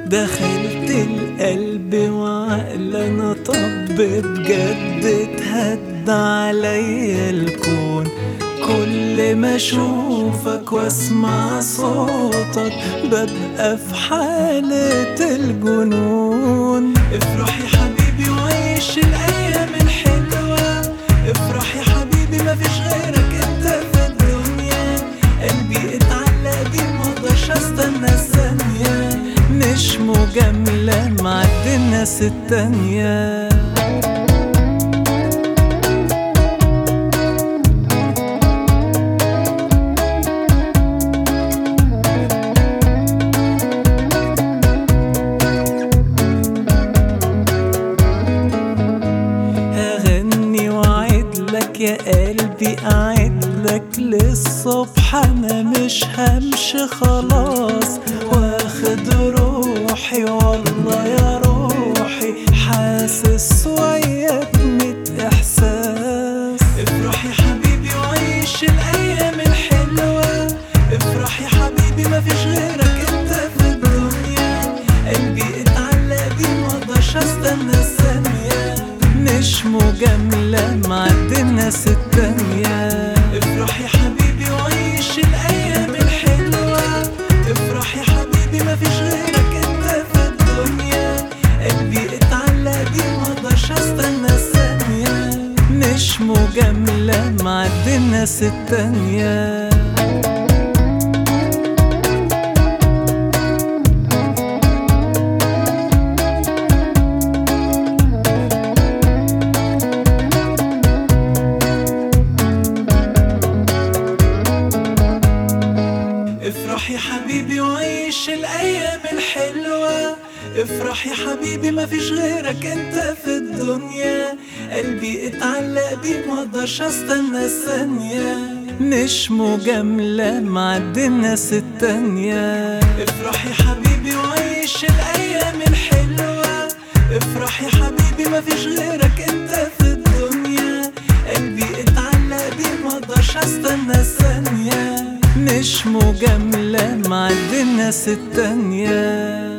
دخلت القلب وعقل انا طب بجد اتهد عليا الكون كل ما اشوفك واسمع صوتك ببقى في حالة الجنون افرح يا حبيبي وعيش الايام الحلوة افرح يا حبيبي مفيش غيرك انت في الدنيا قلبي اتعلق بيه مقدرش استنى الثانية مش مجاملة معد الناس التانية هغني وعد لك يا قلبي أعد لك للصبح أنا مش همشي خلاص واخد روحي والله يا روحي حاسس وياك ميت إحساس افرح يا حبيبي وعيش الأيام الحلوة افرح يا حبيبي مفيش غيرك انت في الدنيا قلبي اتعلق بيه مقدرش استنى الثانية مش مجاملة معد الناس التانية افرح يا حبيبي وعيش الأيام الحلوة افرح يا حبيبي مفيش غيرك انت في الدنيا قلبي اتعلق بيه مقدرش استنى الثانية مش مجاملة معد الناس التانية افرح يا حبيبي وعيش الايام الحلوة افرح يا حبيبي مفيش غيرك انت في الدنيا قلبي اتعلق بيك مقدرش استنى الثانية مش مجاملة معد الناس التانية افرح يا حبيبي وعيش الايام الحلوة افرح يا حبيبي مفيش غيرك انت في الدنيا قلبي اتعلق بيك مقدرش استنى الثانية مش مجاملة معد الناس التانية